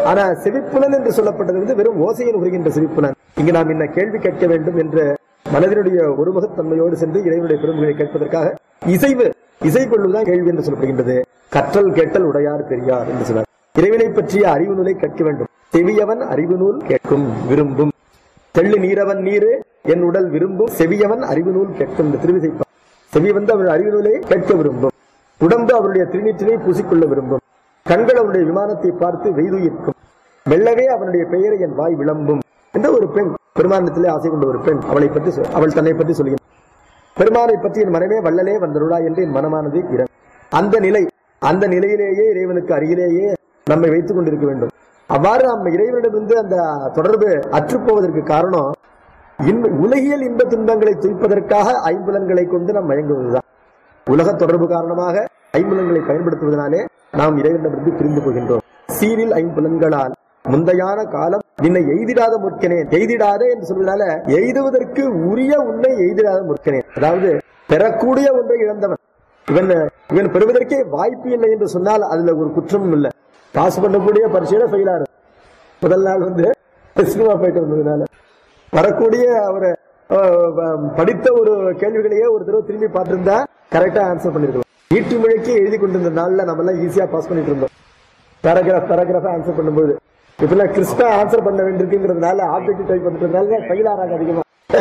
ஆனா செவிப்புலன் என்று சொல்லப்பட்டது வந்து வெறும் ஓசையில் உருகின்ற செவிப்புலன் இங்கு நாம் என்ன கேள்வி கேட்க வேண்டும் என்ற மனதினுடைய ஒருமுகத்தன்மையோடு சென்று இறைவனுடைய பெருமைகளை கேட்பதற்காக இசைவு இசை கொள்வதுதான் கேள்வி என்று சொல்லப்படுகின்றது கற்றல் கேட்டல் உடையார் பெரியார் என்று சொன்னார் இறைவனை பற்றிய அறிவு நூலை கேட்க வேண்டும் செவியவன் அறிவு நூல் கேட்கும் விரும்பும் தெள்ளு நீரவன் நீரு என் உடல் விரும்பும் செவியவன் அறிவு நூல் கேட்கும் இந்த திருவிசைப்பா செவி வந்து அவருடைய அறிவு நூலை கேட்க விரும்பும் உடம்பு அவருடைய திருநீற்றினை பூசிக்கொள்ள விரும்பும் கண்கள் அவருடைய விமானத்தை பார்த்து வெய்துயிர்க்கும் மெல்லவே அவனுடைய பெயரை என் வாய் விளம்பும் என்ற ஒரு பெண் பெருமானத்திலே ஆசை கொண்ட ஒரு பெண் அவளை பற்றி சொல்- அவள் தன்னை பற்றி சொல்கிறார் பெருமானை பற்றி என் மனமே வள்ளலே வந்தருளா என்று என் மனமானது இறங்கும் அந்த நிலை அந்த நிலையிலேயே இறைவனுக்கு அருகிலேயே நம்மை வைத்துக் கொண்டிருக்க வேண்டும் அவ்வாறு நம்ம இறைவனிடமிருந்து அந்த தொடர்பு அற்றுப்போவதற்கு காரணம் இன்ப உலகியல் இன்ப துன்பங்களை துய்ப்பதற்காக ஐம்புலன்களை கொண்டு நாம் மயங்குவதுதான் உலக தொடர்பு காரணமாக ஐம்புலன்களை பயன்படுத்துவதனாலே நாம் இறைவனிடமிருந்து பிரிந்து போகின்றோம் சீரில் ஐம்புலன்களால் முந்தையான காலம் நின்னை எய்திடாத முற்கனேன் எய்திடாதே என்று சொல்வதனால எய்துவதற்கு உரிய உன்னை எய்திடாத முற்கனேன் அதாவது பெறக்கூடிய ஒன்றை இழந்தவன் இவன் இவன் பெறுவதற்கே வாய்ப்பு இல்லை என்று சொன்னால் அதுல ஒரு குற்றமும் இல்லை பாஸ் பண்ணக்கூடிய பரீட்சையில ஃபெயிலாரு முதல் நாள் வந்து சினிமா போயிட்டு வந்ததுனால வரக்கூடிய ஒரு அஹ், படித்த ஒரு கேள்விகளையே ஒரு தடவை திரும்பி பார்த்திருந்தா கரெக்டா ஆன்சர் பண்ணிருக்கலாம் வீட்டு மொழிக்கு எழுதி கொண்டிருந்த நாள்ல நம்ம எல்லாம் ஈஸியா பாஸ் பண்ணிட்டு இருந்தோம் பேராகிராஃப் பேராகிராஃபா ஆன்சர் பண்ணும்போது இப்பெல்லாம் கிறிஸ்டா ஆன்சர் பண்ண வேண்டியிருக்குங்கிறதுனால ஆப்ஜெக்ட் டைப் பண்றதுனால ஃபெயில் ஆறாங்க அதிகமா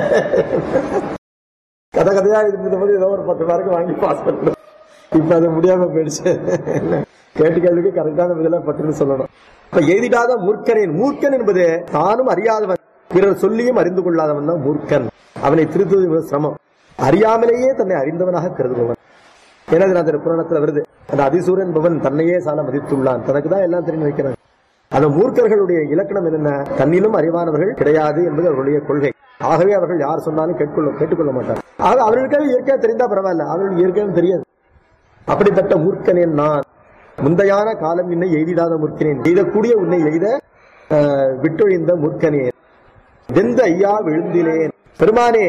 கதை கதையா இருந்த போது ஏதோ ஒரு பத்து மார்க் வாங்கி பாஸ் பண்ணணும் இப்ப அது முடியாம போயிடுச்சு கேட்டு கேள்விக்கு கரெக்டான பதிலா பட்டுன்னு சொல்லணும் இப்ப எழுதிடாத மூர்க்கனின் மூர்க்கன் என்பது தானும் அறியாதவன் பிறர் சொல்லியும் அறிந்து கொள்ளாதவன் தான் மூர்க்கன் அவனை திருத்துவது மிக சிரமம் அறியாமலேயே தன்னை அறிந்தவனாக கருதுபவன் ஏனதிநாதர் புராணத்துல வருது அந்த அதிசூரன் பவன் தன்னையே சால மதித்துள்ளான் தனக்கு தான் எல்லாம் தெரிந்து வைக்கிறான் அந்த மூர்க்கர்களுடைய இலக்கணம் என்னென்ன தன்னிலும் அறிவானவர்கள் கிடையாது என்பது அவர்களுடைய கொள்கை ஆகவே அவர்கள் யார் சொன்னாலும் கேட்கொள்ள கேட்டுக்கொள்ள மாட்டார் ஆக அவர்களுக்காக இயற்கையா தெரிந்தா பரவாயில்ல அவர்களுக்கு இயற்கையும் தெரியாது அப்படிப்பட்ட மூர்க்கனேன் நான் முந்தையான காலம் என்னை எய்திடாத மூர்க்கனேன் எய்தக்கூடிய உன்னை எய்த ஆஹ், விட்டொழிந்த மூர்க்கனேன் வெந்த ஐயா விழுந்திலேன் பெருமானே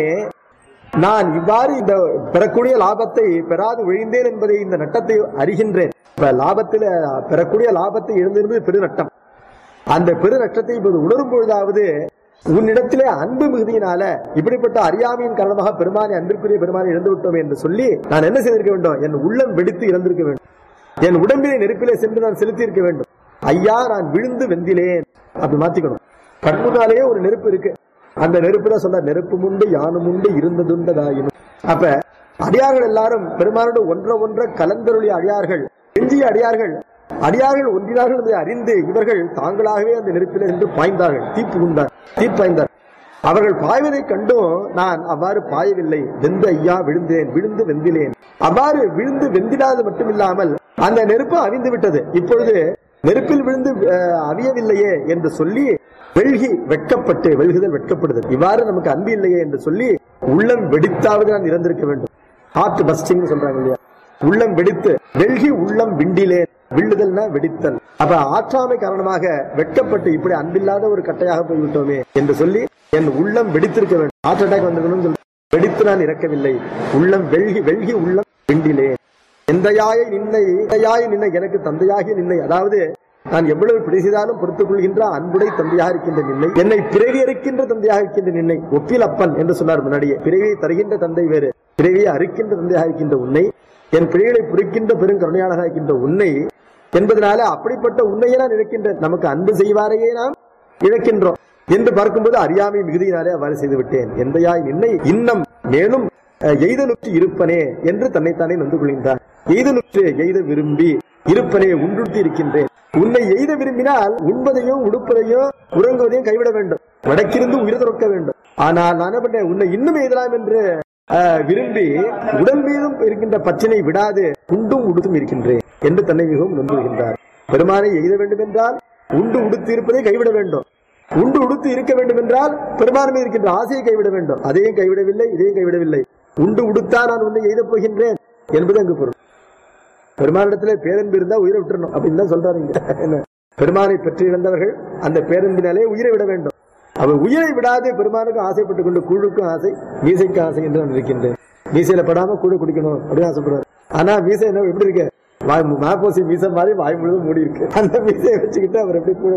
நான் இவ்வாறு இந்த பெறக்கூடிய லாபத்தை பெறாது விழுந்தேன் என்பதை இந்த நட்டத்தை அறிகின்றேன் இப்ப லாபத்தில் பெறக்கூடிய லாபத்தை இழந்திருந்தது பெருநட்டம் அந்த பெருநட்டத்தை இப்போது உணரும் பொழுதாவது உன்னிடத்திலே அன்பு மிகுதியினால இப்படிப்பட்ட அறியாமையின் காரணமாக பெருமானை அன்பிற்குரிய பெருமானை இழந்து விட்டோம் என்று சொல்லி நான் என்ன செய்திருக்க வேண்டும் என் உள்ளம் வெடித்து இறந்திருக்க வேண்டும் என் உடம்பிலே நெருப்பிலே சென்று நான் செலுத்தி இருக்க வேண்டும் ஐயா நான் விழுந்து வெந்திலேன் அப்படி மாத்திக்கணும் கண்முன்னாலேயே ஒரு நெருப்பு இருக்கு அந்த நெருப்பு தான் சொன்ன நெருப்பு உண்டு யானும் உண்டு இருந்ததுண்டதாயினும் அப்ப அடியார்கள் எல்லாரும் பெருமானோடு ஒன்ற ஒன்ற கலந்தருளிய அடியார்கள் எஞ்சிய அடியார்கள் அடியார்கள் ஒன்றினார்கள் என்பதை அறிந்து இவர்கள் தாங்களாகவே அந்த நெருப்பிலே நின்று பாய்ந்தார்கள் தீப்பு உண்டார் தீப்பாய்ந்தார் அவர்கள் பாய்வதை கண்டும் நான் அவ்வாறு பாயவில்லை வெந்த ஐயா விழுந்தேன் விழுந்து வெந்திலேன் அவ்வாறு விழுந்து வெந்திடாது மட்டுமில்லாமல் அந்த நெருப்பு அவிந்து விட்டது இப்பொழுது நெருப்பில் விழுந்து அஹ், அவியவில்லையே என்று சொல்லி வெள்கி வெட்கப்பட்டு வெல்குதல் வெட்கப்படுதல் இவ்வாறு நமக்கு அன்பு இல்லையே என்று சொல்லி உள்ளம் வெடித்தாவது நான் இறந்திருக்க வேண்டும் ஹார்ட் பஸ்டிங் சொல்றாங்க இல்லையா உள்ளம் வெடித்து வெல்கி உள்ளம் விண்டிலே வில்லுதல்னா வெடித்தல் அப்ப ஆற்றாமை காரணமாக வெட்கப்பட்டு இப்படி அன்பில்லாத ஒரு கட்டையாக போய்விட்டோமே என்று சொல்லி என் உள்ளம் வெடித்திருக்க வேண்டும் ஹார்ட் அட்டாக் வந்திருக்கணும்னு சொல்லி வெடித்து நான் இறக்கவில்லை உள்ளம் வெல்கி வெல்கி உள்ளம் விண்டிலே எந்தையாய நின்னை எந்தையாய நின்னை எனக்கு தந்தையாகிய நின்னை அதாவது நான் எவ்வளவு பிழை செய்தாலும் பொறுத்துக் கொள்கின்ற அன்புடை தந்தையாக இருக்கின்ற நின்னை என்னை பிறவி அறுக்கின்ற தந்தையாக இருக்கின்ற நின்னை ஒப்பில் அப்பன் என்று சொன்னார் முன்னாடியே பிறவியை தருகின்ற தந்தை வேறு பிறவியை அறுக்கின்ற தந்தையாக இருக்கின்ற உன்னை என் பிழைகளை புரிக்கின்ற பெருங்கருணையாளராக இருக்கின்ற உன்னை என்பதனால அப்படிப்பட்ட உன்னையே நான் இழக்கின்றேன் நமக்கு அன்பு செய்வாரையே நாம் இழக்கின்றோம் என்று பார்க்கும்போது அறியாமை மிகுதியினாலே அவ்வாறு செய்து விட்டேன் எந்தையாய் நின்னை இன்னம் மேலும் அஹ், எய்தலுற்று இருப்பனே என்று தன்னைத்தானே நொந்து கொள்கின்றார் எய்தலுற்று எய்த விரும்பி இருப்பனே உண்டுட்டு இருக்கின்றேன் உன்னை எய்த விரும்பினால் உண்பதையும் உடுப்பதையும் உறங்குவதையும் கைவிட வேண்டும் வடக்கிருந்து உயிர் துறக்க வேண்டும் ஆனால் நான் என்ன பண்ணேன் உன்னை இன்னும் எய்தலாம் என்று அஹ், விரும்பி உடல் மீதும் இருக்கின்ற பற்றினை விடாது உண்டும் உடுத்தும் இருக்கின்றேன் என்று தன்னை மிகவும் நம்புகின்றார் பெருமானை எய்த வேண்டும் என்றால் உண்டு உடுத்து இருப்பதை கைவிட வேண்டும் உண்டு உடுத்து இருக்க வேண்டும் என்றால் பெருமான் மீது இருக்கின்ற ஆசையை கைவிட வேண்டும் அதையும் கைவிடவில்லை இதையும் கைவிடவில்லை உண்டு உடுத்தா நான் உன்னை எய்தப் போகின்றேன் என்பது அங்கு பொருள் பெருமானிடத்திலே பேரன்பு இருந்தா உயிரை விட்டுறணும் அப்படின்னு தான் சொல்றாரு இங்க. என்ன? பெருமானை பெற்று இழந்தவர்கள் அந்த பேரன்பினாலே உயிரை விட வேண்டும் அவர் உயிரை விடாது பெருமானுக்கு ஆசைப்பட்டுக் கொண்டு கூழுக்கும் ஆசை மீசைக்கும் ஆசை என்று நான் இருக்கின்றேன் மீசையில படாம கூழ குடிக்கணும் அப்படின்னு ஆசைப்படுறாரு ஆனா மீசை என்ன எப்படி இருக்கு வாய் மாப்போசி மீசை மாதிரி வாய் முழுதும் மூடி இருக்கு அந்த மீசையை வச்சுக்கிட்டு அவர் எப்படி கூழ